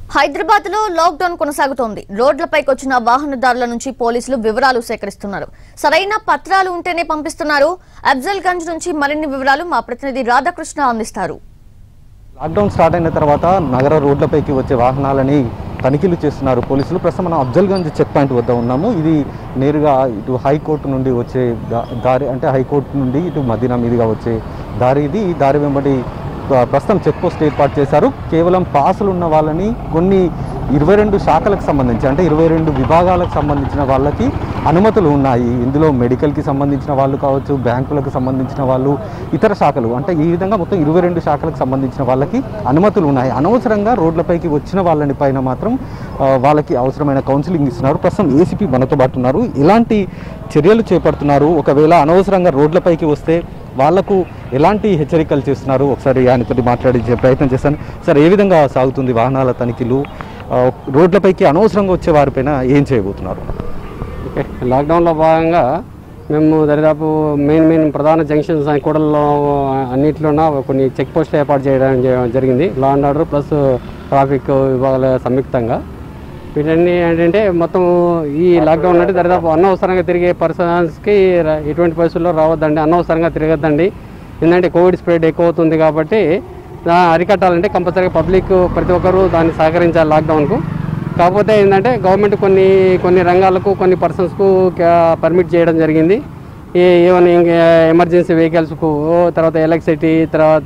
హైదరాబాద్ లో లాక్డౌన్ కొనసాగుతోంది రోడ్లపైకి వచ్చిన వాహనదారుల నుంచి పోలీసులు వివరాలు సేకరిస్తున్నారు సరైన పత్రాలు ఉంటేనే పంపిస్తున్నారు అఫ్జల్ గంజ్ నుంచి మరిన్ని వివరాలు మా ప్రతినిధి రాధాకృష్ణ అందిస్తారు లాక్డౌన్ స్టార్ట్ అయిన తర్వాత నగర రోడ్లపైకి వచ్చే వాహనాలని తనిఖీలు చేస్తున్నారు పోలీసులు ప్రస్తుతం మనం అఫ్జల్గంజ్ చెక్ పాయింట్ వద్ద ఉన్నాము ఇది నేరుగా ఇటు హైకోర్టు నుండి వచ్చే దా- దారి అంటే హైకోర్టు నుండి ఇటు మదీనా మీదుగా వచ్చే దారి ఇది ఈ దారి వెంబడి ప్ర- ప్రస్తుతం చెక్ పోస్ట్ ఏర్పాటు చేశారు కేవలం పాసులు ఉన్న వాళ్ళని కొన్ని ఇరవై రెండు శాఖలకు సంబంధించి అంటే ఇరవై రెండు విభాగాలకు సంబంధించిన వాళ్ళకి అనుమతులు ఉన్నాయి ఇందులో మెడికల్కి సంబంధించిన వాళ్ళు కావచ్చు బ్యాంకులకు సంబంధించిన వాళ్ళు ఇతర శాఖలు అంటే ఈ విధంగా మొత్తం ఇరవై రెండు శాఖలకు సంబంధించిన వాళ్ళకి అనుమతులు ఉన్నాయి అనవసరంగా రోడ్లపైకి వచ్చిన వాళ్ళని పైన మాత్రం ఆ, వాళ్ళకి అవసరమైన కౌన్సిలింగ్ ఇస్తున్నారు ప్రస్తుతం ఏసీపీ మనతో పాటు ఉన్నారు ఎలాంటి చర్యలు చేపడుతున్నారు ఒకవేళ అనవసరంగా రోడ్లపైకి వస్తే వాళ్లకు ఎలాంటి హెచ్చరికలు చేస్తున్నారు ఒకసారి ఆయనతో మాట్లాడించే ప్రయత్నం చేస్తాను సార్ ఏ విధంగా సాగుతుంది వాహనాల తనిఖీలు ఆ, రోడ్లపైకి అనవసరంగా వచ్చే వారిపైన ఏం చేయబోతున్నారు ఓకే లాక్డౌన్లో భాగంగా మేము దరిదాపు మెయిన్ మెయిన్ ప్రధాన జంక్షన్స్ అన్ని కూడల్లో అన్నింటిలోన కొన్ని చెక్ పోస్టులు ఏర్పాటు చేయడం జ- జరిగింది law and order plus traffic విభాగాల సంయుక్తంగా వీటన్ని ఏంటంటే మొత్తం ఈ లాక్డౌన్ అంటే దరిదాపు అనవసరంగా తిరిగే పర్సన్స్కి ర- ఎటువంటి పరిస్థితుల్లో రావద్దండి అనవసరంగా తిరగద్దండి ఎందుకంటే కోవిడ్ స్ప్రెడ్ ఎక్కువ అవుతుంది కాబట్టి దా- అరికట్టాలంటే కంపల్సరీగా పబ్లిక్ ప్రతి ఒక్కరూ దాన్ని సహకరించాలి లాక్డౌన్కు కాకపోతే ఏంటంటే గవర్నమెంట్ కొన్ని కొన్ని రంగాలకు కొన్ని పర్సన్స్కు పర్మిట్ చేయడం జరిగింది ఈ ఈవెన్ ఇంకా ఎమర్జెన్సీ వెహికల్స్కు తర్వాత ఎలక్ట్రిసిటీ తర్వాత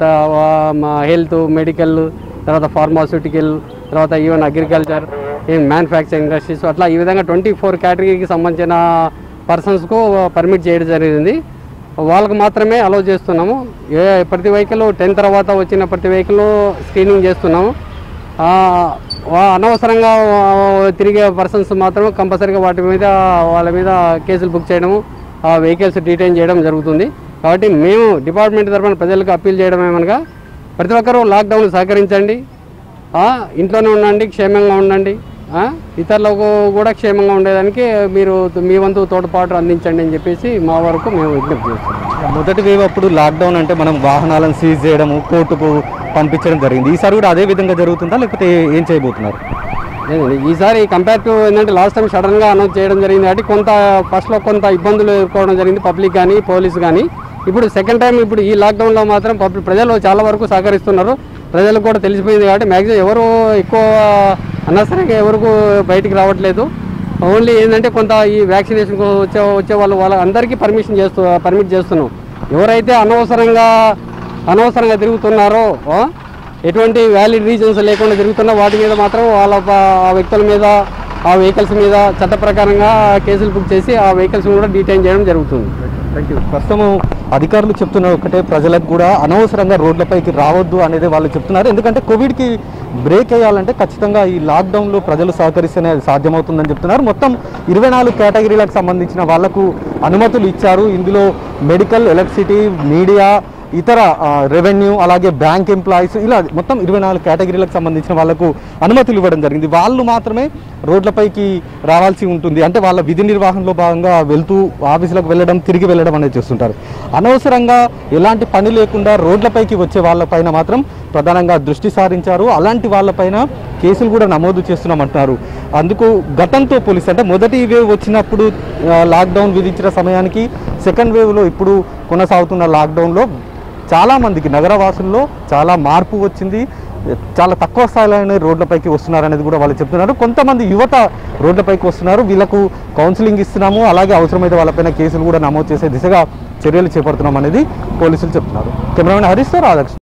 హెల్త్ మెడికల్ తర్వాత ఫార్మాస్యూటికల్ తర్వాత ఈవెన్ అగ్రికల్చర్ మ్యానుఫ్యాక్చరింగ్ ఇండస్ట్రీస్ అట్లా ఈ విధంగా ట్వంటీ ఫోర్ కేటగిరీకి సంబంధించిన పర్సన్స్కు పర్మిట్ చేయడం జరిగింది వాళ్ళకు మాత్రమే అలౌ చేస్తున్నాము ఏ ప్రతి వెహికల్ టెన్ తర్వాత వచ్చిన ప్రతి వెహికల్ స్క్రీనింగ్ చేస్తున్నాము ఆ, వా- అనవసరంగా వా- తిరిగే పర్సన్స్ మాత్రం కంపల్సరీగా వాటి మీద వాళ్ళ మీద కేసులు బుక్ చేయడము ఆ వెహికల్స్ డీటైన్ చేయడం జరుగుతుంది కాబట్టి మేము డిపార్ట్మెంట్ తరఫున ప్రజలకు అప్పీల్ చేయడం ఏమనగా ప్రతి ఒక్కరూ లాక్డౌన్ సహకరించండి ఆ, ఇంట్లోనే ఉండండి క్షేమంగా ఉండండి ఆ, ఇతరులకు కూడా క్షేమంగా ఉండేదానికి మీరు మీ వంతు తోడ్పాటు అందించండి అని చెప్పేసి మా వరకు మేము విజ్ఞప్తి చేస్తున్నాం మొదటి వేవ్ అప్పుడు లాక్డౌన్ అంటే మనం వాహనాలను సీజ్ చేయడము కోర్టుకు పంపించడం జరిగింది ఈసారి కూడా అదే విధంగా జరుగుతుందా లేకపోతే ఏం చేయబోతున్నారు లేదండి ఈసారి కంపేర్ టు ఏంటంటే లాస్ట్ టైం సడన్గా అనౌన్స్ చేయడం జరిగింది కాబట్టి కొంత ఫస్ట్లో కొంత ఇబ్బందులు ఎదుర్కోవడం జరిగింది పబ్లిక్ కానీ పోలీస్ కానీ ఇప్పుడు సెకండ్ టైం ఇప్పుడు ఈ లాక్డౌన్లో మాత్రం పబ్లిక్ ప్రజలు చాలా వరకు సహకరిస్తున్నారు ప్రజలకు కూడా తెలిసిపోయింది కాబట్టి మ్యాక్సిమం ఎవరు ఎక్కువ అనవసరంగా ఎవరికి బయటికి రావట్లేదు ఓన్లీ ఏంటంటే కొంత ఈ వ్యాక్సినేషన్ వచ్చే వచ్చే వాళ్ళు వాళ్ళ అందరికీ పర్మిషన్ చేస్తూ పర్మిట్ చేస్తున్నాం ఎవరైతే అనవసరంగా అనవసరంగా తిరుగుతున్నారో ఆ, ఎటువంటి వ్యాలిడ్ రీజన్స్ లేకుండా తిరుగుతున్న వాటి మీద మాత్రం వాళ్ళ ప- ఆ వ్యక్తుల మీద ఆ వెహికల్స్ మీద చట్ట ప్రకారంగా కేసులు బుక్ చేసి ఆ వెహికల్స్ కూడా డీటైన్ చేయడం జరుగుతుంది థ్యాంక్ యూ ప్రస్తుతం అధికారులు చెప్తున్న ఒకటే ప్రజలకు కూడా అనవసరంగా రోడ్లపైకి రావద్దు అనేది వాళ్ళు చెప్తున్నారు ఎందుకంటే కోవిడ్కి బ్రేక్ వేయాలంటే ఖచ్చితంగా ఈ లాక్డౌన్లో ప్రజలు సహకరిస్తేనే అది సాధ్యమవుతుందని చెప్తున్నారు మొత్తం ఇరవై నాలుగు కేటగిరీలకు సంబంధించిన వాళ్లకు అనుమతులు ఇచ్చారు ఇందులో మెడికల్ ఎలక్ట్రిసిటీ మీడియా ఇతర ఆ, రెవెన్యూ అలాగే బ్యాంక్ ఎంప్లాయీస్ ఇలా మొత్తం ఇరవై నాలుగు కేటగిరీలకు సంబంధించిన వాళ్ళకు అనుమతులు ఇవ్వడం జరిగింది వాళ్ళు మాత్రమే రోడ్లపైకి రావాల్సి ఉంటుంది అంటే వాళ్ళ విధి నిర్వహణలో భాగంగా వెళ్తూ ఆఫీసులకు వెళ్ళడం తిరిగి వెళ్ళడం అనేది చేస్తుంటారు అనవసరంగా ఎలాంటి పని లేకుండా రోడ్లపైకి వచ్చే వాళ్ళపైన మాత్రం ప్రధానంగా దృష్టి సారించారు అలాంటి వాళ్ళపైన కేసులు కూడా నమోదు చేస్తున్నామంటున్నారు అందుకు గతంతో పోలిస్తే అంటే మొదటి వేవ్ వచ్చినప్పుడు ఆ, లాక్డౌన్ విధించిన సమయానికి సెకండ్ వేవ్లో ఇప్పుడు కొనసాగుతున్న లాక్డౌన్లో చాలా మందికి నగరవాసుల్లో చాలా మార్పు వచ్చింది చాలా తక్కువ స్థాయిలోనే రోడ్లపైకి వస్తున్నారు అనేది కూడా వాళ్ళు చెప్తున్నారు కొంతమంది యువత రోడ్లపైకి వస్తున్నారు వీళ్ళకు కౌన్సిలింగ్ ఇస్తున్నాము అలాగే అవసరమైతే వాళ్ళపైన కేసులు కూడా నమోదు చేసే దిశగా చర్యలు చేపడుతున్నాం అనేది పోలీసులు చెప్తున్నారు కెమెరామెన్ హరీష్ రాధాకృష్ణ